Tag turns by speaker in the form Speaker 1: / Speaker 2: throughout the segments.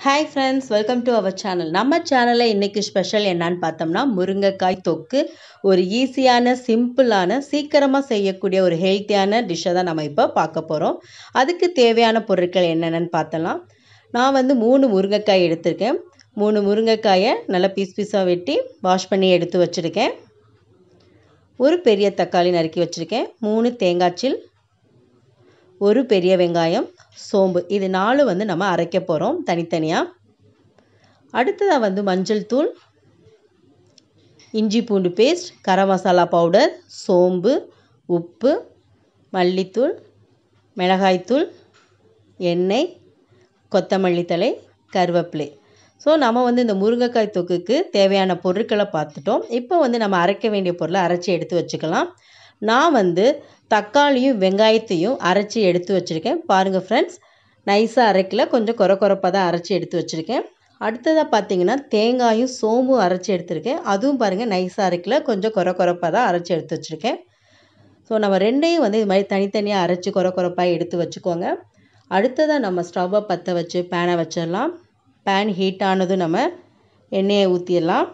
Speaker 1: hi friends welcome to our channel நம்ம சேனலில் இன்றைக்கி ஸ்பெஷல் என்னன்னு பார்த்தோம்னா முருங்கைக்காய் தொக்கு ஒரு ஈஸியான சிம்பிளான சீக்கிரமாக செய்யக்கூடிய ஒரு ஹெல்த்தியான டிஷ்ஷை தான் நம்ம இப்போ பார்க்க போகிறோம் அதுக்கு தேவையான பொருட்கள் என்னென்னு பார்த்தலாம் நான் வந்து மூணு முருங்கைக்காய் எடுத்திருக்கேன் மூணு முருங்கைக்காயை நல்லா பீஸ் பீஸாக வெட்டி வாஷ் பண்ணி எடுத்து வச்சுருக்கேன் ஒரு பெரிய தக்காளி நறுக்கி வச்சுருக்கேன் மூணு தேங்காய்ச்சில் ஒரு பெரிய வெங்காயம் சோம்பு இது நாலு வந்து நம்ம அரைக்க போகிறோம் தனித்தனியாக அடுத்ததாக வந்து மஞ்சள் தூள் இஞ்சி பூண்டு பேஸ்ட் கரம் மசாலா பவுடர் சோம்பு உப்பு மல்லித்தூள் மிளகாய்த்தூள் எண்ணெய் கொத்தமல்லி தழை கருவேப்பிலை ஸோ நம்ம வந்து இந்த முருங்கைக்காய் தொக்குக்கு தேவையான பொருட்களை பார்த்துட்டோம் இப்போ வந்து நம்ம அரைக்க வேண்டிய பொருளை அரைச்சி எடுத்து வச்சுக்கலாம் நான் வந்து தக்காளியும் வெங்காயத்தையும் அரைச்சி எடுத்து வச்சுருக்கேன் பாருங்கள் ஃப்ரெண்ட்ஸ் நைஸாக அரைக்கல கொஞ்சம் குறை குறைப்பாக தான் அரைச்சி எடுத்து வச்சுருக்கேன் அடுத்ததாக பார்த்தீங்கன்னா தேங்காயும் சோம்பும் அரைச்சி எடுத்திருக்கேன் அதுவும் பாருங்கள் நைஸாக அரைக்கல கொஞ்சம் குறை குறைப்பாக தான் அரைச்சி எடுத்து வச்சுருக்கேன் ஸோ நம்ம ரெண்டையும் வந்து இது மாதிரி தனித்தனியாக அரைச்சி குறை குறைப்பாக எடுத்து வச்சுக்கோங்க அடுத்ததாக நம்ம ஸ்டவ்வை பற்ற வச்சு பேனை வச்சிடலாம் பேன் ஹீட் ஆனதும் நம்ம எண்ணெயை ஊற்றிடலாம்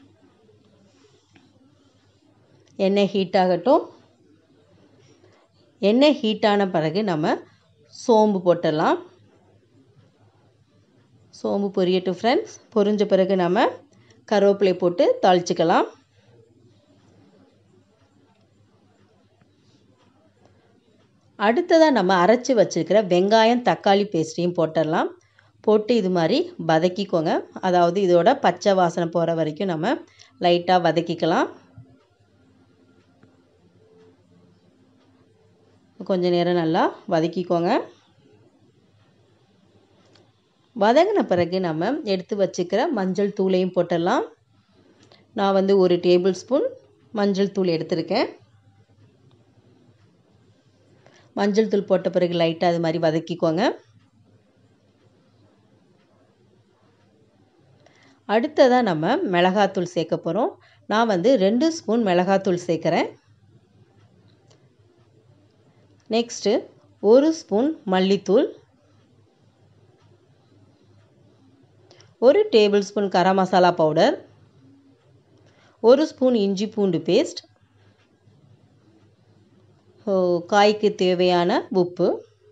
Speaker 1: எண்ணெய் ஹீட் ஆகட்டும் எண்ணெய் ஹீட் ஆன பிறகு நம்ம சோம்பு போட்டுடலாம் சோம்பு பொரியட்டும் ஃப்ரெண்ட்ஸ் பொரிஞ்ச பிறகு நம்ம கருவேப்பிலை போட்டு தாளிச்சிக்கலாம் அடுத்ததாக நம்ம அரைச்சி வச்சுருக்கிற வெங்காயம் தக்காளி பேஸ்ட்டையும் போட்டுடலாம் போட்டு இது மாதிரி வதக்கிக்கோங்க அதாவது இதோட பச்சை வாசனை போகிற வரைக்கும் நம்ம லைட்டாக வதக்கிக்கலாம் கொஞ்ச நேரம் நல்லா வதக்கிக்கோங்க வதங்கின பிறகு நம்ம எடுத்து வச்சுக்கிற மஞ்சள் தூளையும் போட்டுடலாம் நான் வந்து ஒரு டேபிள் ஸ்பூன் மஞ்சள் தூள் எடுத்திருக்கேன் மஞ்சள் தூள் போட்ட பிறகு லைட்டாக அது மாதிரி வதக்கிக்கோங்க அடுத்ததாக நம்ம மிளகாத்தூள் சேர்க்க போகிறோம் நான் வந்து ரெண்டு ஸ்பூன் மிளகாத்தூள் சேர்க்குறேன் நெக்ஸ்ட்டு ஒரு ஸ்பூன் மல்லித்தூள் ஒரு tablespoon garam masala powder ஒரு ஸ்பூன் இஞ்சி பூண்டு பேஸ்ட் ஸோ காய்க்கு தேவையான உப்பு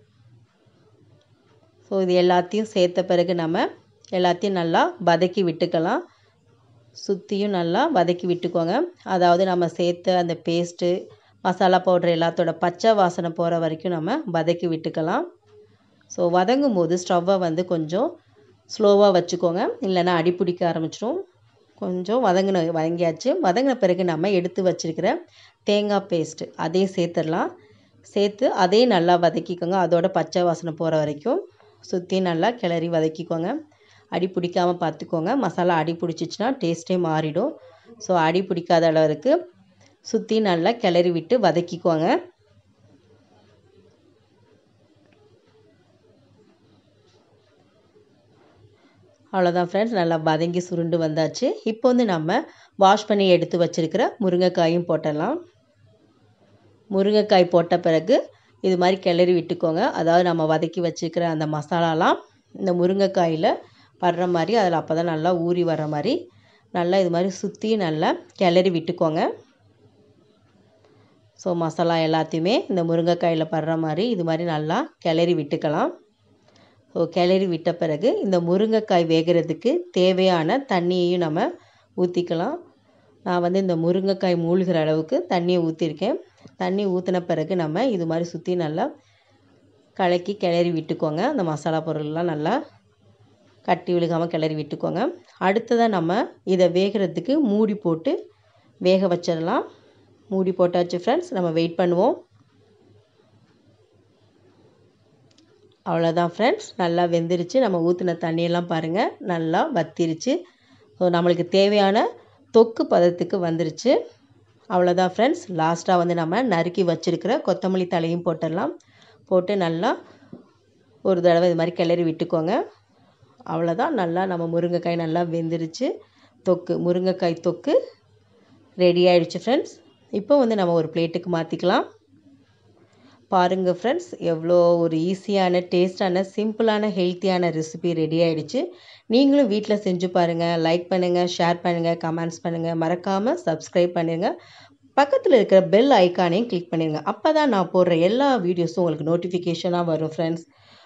Speaker 1: ஸோ இது எல்லாத்தையும் சேர்த்த பிறகு நம்ம எல்லாத்தையும் நல்லா வதக்கி விட்டுக்கலாம் சுற்றியும் நல்லா வதக்கி விட்டுக்கோங்க அதாவது நம்ம சேர்த்த அந்த பேஸ்ட்டு மசாலா பவுட்ரு எல்லாத்தோட பச்சை வாசனை போகிற வரைக்கும் நம்ம வதக்கி விட்டுக்கலாம் ஸோ வதங்கும் போது ஸ்டவ்வை வந்து கொஞ்சம் ஸ்லோவாக வச்சுக்கோங்க இல்லைன்னா அடி பிடிக்க ஆரம்பிச்சிடும் கொஞ்சம் வதங்கின வதங்கியாச்சு வதங்கின பிறகு நம்ம எடுத்து வச்சுருக்கிற தேங்காய் பேஸ்ட்டு அதையும் சேர்த்துடலாம் சேர்த்து அதையும் நல்லா வதக்கிக்கோங்க அதோட பச்சை வாசனை போகிற வரைக்கும் சுற்றி நல்லா கிளறி வதக்கிக்கோங்க அடி பிடிக்காமல் பார்த்துக்கோங்க மசாலா அடி பிடிச்சிச்சின்னா டேஸ்ட்டே மாறிடும் ஸோ அடி பிடிக்காத அளவுக்கு சுற்றி நல்லா கிளறி விட்டு வதக்கிக்கோங்க அவ்வளோதான் ஃப்ரெண்ட்ஸ் நல்லா வதங்கி சுருண்டு வந்தாச்சு இப்போ வந்து நம்ம வாஷ் பண்ணி எடுத்து வச்சுருக்கிற முருங்கைக்காயும் போட்டுடலாம் முருங்கைக்காய் போட்ட பிறகு இது மாதிரி கிளறி விட்டுக்கோங்க அதாவது நம்ம வதக்கி வச்சுருக்கிற அந்த மசாலாலாம் இந்த முருங்கைக்காயில் படுற மாதிரி அதில் அப்போ தான் நல்லா ஊறி வர மாதிரி நல்லா இது மாதிரி சுற்றி நல்லா கிளறி விட்டுக்கோங்க ஸோ மசாலா எல்லாத்தையுமே இந்த முருங்கைக்காயில் படுற மாதிரி இது மாதிரி நல்லா கிளறி விட்டுக்கலாம் ஸோ கிளறி விட்ட பிறகு இந்த முருங்கைக்காய் வேகிறதுக்கு தேவையான தண்ணியையும் நம்ம ஊற்றிக்கலாம் நான் வந்து இந்த முருங்கைக்காய் மூழ்கிற அளவுக்கு தண்ணியை ஊற்றிருக்கேன் தண்ணி ஊற்றின பிறகு நம்ம இது மாதிரி சுற்றி நல்லா கலக்கி கிளறி விட்டுக்கோங்க அந்த மசாலா பொருள்லாம் நல்லா கட்டி விழுகாமல் கிளறி விட்டுக்கோங்க அடுத்ததாக நம்ம இதை வேகிறதுக்கு மூடி போட்டு வேக வச்சிடலாம் மூடி போட்டாச்சு ஃப்ரெண்ட்ஸ் நம்ம வெயிட் பண்ணுவோம் அவ்வளோதான் ஃப்ரெண்ட்ஸ் நல்லா வெந்துருச்சு நம்ம ஊற்றின தண்ணியெல்லாம் பாருங்கள் நல்லா வத்திருச்சு ஸோ நம்மளுக்கு தேவையான தொக்கு பதத்துக்கு வந்துருச்சு அவ்வளோதான் ஃப்ரெண்ட்ஸ் லாஸ்ட்டாக வந்து நம்ம நறுக்கி வச்சுருக்கிற கொத்தமல்லி தலையும் போட்டுடலாம் போட்டு நல்லா ஒரு தடவை இது மாதிரி கிளறி விட்டுக்கோங்க அவ்வளோதான் நல்லா நம்ம முருங்கைக்காய் நல்லா வெந்துருச்சு தொக்கு முருங்கைக்காய் தொக்கு ரெடி ஆகிடுச்சு ஃப்ரெண்ட்ஸ் இப்போ வந்து நம்ம ஒரு பிளேட்டுக்கு மாற்றிக்கலாம் பாருங்கள் ஃப்ரெண்ட்ஸ் எவ்வளோ ஒரு ஈஸியான டேஸ்டான சிம்பிளான ஹெல்த்தியான ரெசிபி ரெடி ஆகிடுச்சு நீங்களும் வீட்டில் செஞ்சு பாருங்கள் லைக் பண்ணுங்கள் ஷேர் பண்ணுங்கள் கமெண்ட்ஸ் பண்ணுங்கள் மறக்காமல் சப்ஸ்கிரைப் பண்ணுங்கள் பக்கத்தில் இருக்கிற பெல் ஐக்கானையும் கிளிக் பண்ணிடுங்க அப்போ தான் நான் போடுற எல்லா வீடியோஸும் உங்களுக்கு நோட்டிஃபிகேஷனாக வரும் ஃப்ரெண்ட்ஸ்